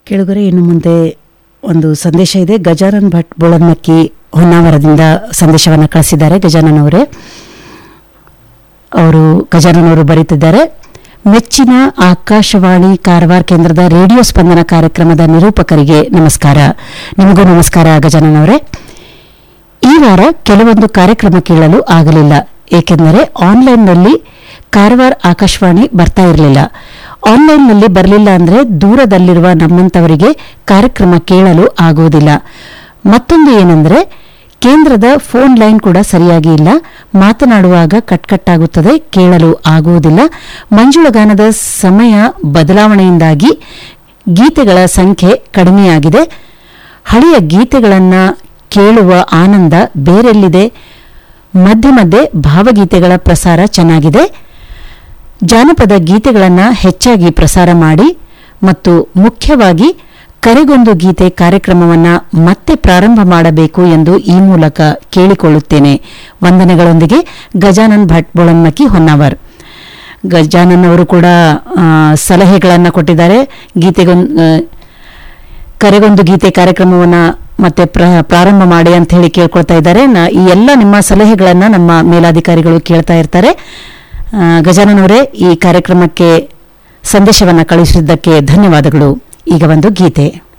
ಕೆಳಗರೆ ಇನ್ನು ಮುಂದೆ ಒಂದು ಸಂದೇಶ ಇದೆ ಗಜಾನನ್ ಭಟ್ ಬೋಳನ್ಮಕ್ಕಿ ಹೊನ್ನಾವರದಿಂದ ಸಂದೇಶವನ್ನು ಕಳಿಸಿದ್ದಾರೆ ಗಜಾನನ್ ಅವರೇ ಅವರು ಗಜಾನನ್ ಅವರು ಬರೀತಿದ್ದಾರೆ ಮೆಚ್ಚಿನ ಆಕಾಶವಾಣಿ ಕಾರವಾರ ಕೇಂದ್ರದ ರೇಡಿಯೋ ಸ್ಪಂದನ ಕಾರ್ಯಕ್ರಮದ ನಿರೂಪಕರಿಗೆ ನಮಸ್ಕಾರ ನಿಮಗೂ ನಮಸ್ಕಾರ ಗಜಾನನ್ ಅವರೇ ಈ ವಾರ ಕೆಲವೊಂದು ಕಾರ್ಯಕ್ರಮ ಕೇಳಲು ಆಗಲಿಲ್ಲ ಏಕೆಂದರೆ ಆನ್ಲೈನ್ನಲ್ಲಿ ಕಾರವಾರ ಆಕಾಶವಾಣಿ ಬರ್ತಾ ಇರಲಿಲ್ಲ ಆನ್ಲೈನ್ನಲ್ಲಿ ಬರಲಿಲ್ಲ ಅಂದರೆ ದೂರದಲ್ಲಿರುವ ನಮ್ಮಂತವರಿಗೆ ಕಾರ್ಯಕ್ರಮ ಕೇಳಲು ಆಗುವುದಿಲ್ಲ ಮತ್ತೊಂದು ಏನಂದ್ರೆ ಕೇಂದ್ರದ ಫೋನ್ ಲೈನ್ ಕೂಡ ಸರಿಯಾಗಿ ಇಲ್ಲ ಮಾತನಾಡುವಾಗ ಕಟ್ಕಟ್ಟಾಗುತ್ತದೆ ಕೇಳಲು ಆಗುವುದಿಲ್ಲ ಮಂಜುಳಗಾನದ ಸಮಯ ಬದಲಾವಣೆಯಿಂದಾಗಿ ಗೀತೆಗಳ ಸಂಖ್ಯೆ ಕಡಿಮೆಯಾಗಿದೆ ಹಳೆಯ ಗೀತೆಗಳನ್ನು ಕೇಳುವ ಆನಂದ ಬೇರೆಲ್ಲಿದೆ ಮಧ್ಯೆ ಮಧ್ಯೆ ಭಾವಗೀತೆಗಳ ಪ್ರಸಾರ ಚೆನ್ನಾಗಿದೆ ಜಾನಪದ ಗೀತೆಗಳನ್ನು ಹೆಚ್ಚಾಗಿ ಪ್ರಸಾರ ಮಾಡಿ ಮತ್ತು ಮುಖ್ಯವಾಗಿ ಕರೆಗೊಂದು ಗೀತೆ ಕಾರ್ಯಕ್ರಮವನ್ನು ಮತ್ತೆ ಪ್ರಾರಂಭ ಮಾಡಬೇಕು ಎಂದು ಈ ಮೂಲಕ ಕೇಳಿಕೊಳ್ಳುತ್ತೇನೆ ವಂದನೆಗಳೊಂದಿಗೆ ಗಜಾನನ್ ಭಟ್ ಬೋಳನ್ಮಕ್ಕಿ ಹೊನ್ನಾವರ್ ಗಜಾನನ್ ಅವರು ಕೂಡ ಸಲಹೆಗಳನ್ನು ಕೊಟ್ಟಿದ್ದಾರೆ ಗೀತೆಗೊಂದು ಕರೆಗೊಂದು ಗೀತೆ ಕಾರ್ಯಕ್ರಮವನ್ನು ಮತ್ತೆ ಪ್ರ- ಪ್ರಾರಂಭ ಮಾಡಿ ಅಂತ ಹೇಳಿ ಕೇಳ್ಕೊಳ್ತಾ ಇದ್ದಾರೆ ನ- ಈ ಎಲ್ಲ ನಿಮ್ಮ ಸಲಹೆಗಳನ್ನು ನಮ್ಮ ಮೇಲಾಧಿಕಾರಿಗಳು ಕೇಳ್ತಾ ಇರ್ತಾರೆ ಆ, ಗಜಾನನ್ ಅವರೇ ಈ ಕಾರ್ಯಕ್ರಮಕ್ಕೆ ಸಂದೇಶವನ್ನು ಕಳುಹಿಸಿದ್ದಕ್ಕೆ ಧನ್ಯವಾದಗಳು ಈಗ ಒಂದು ಗೀತೆ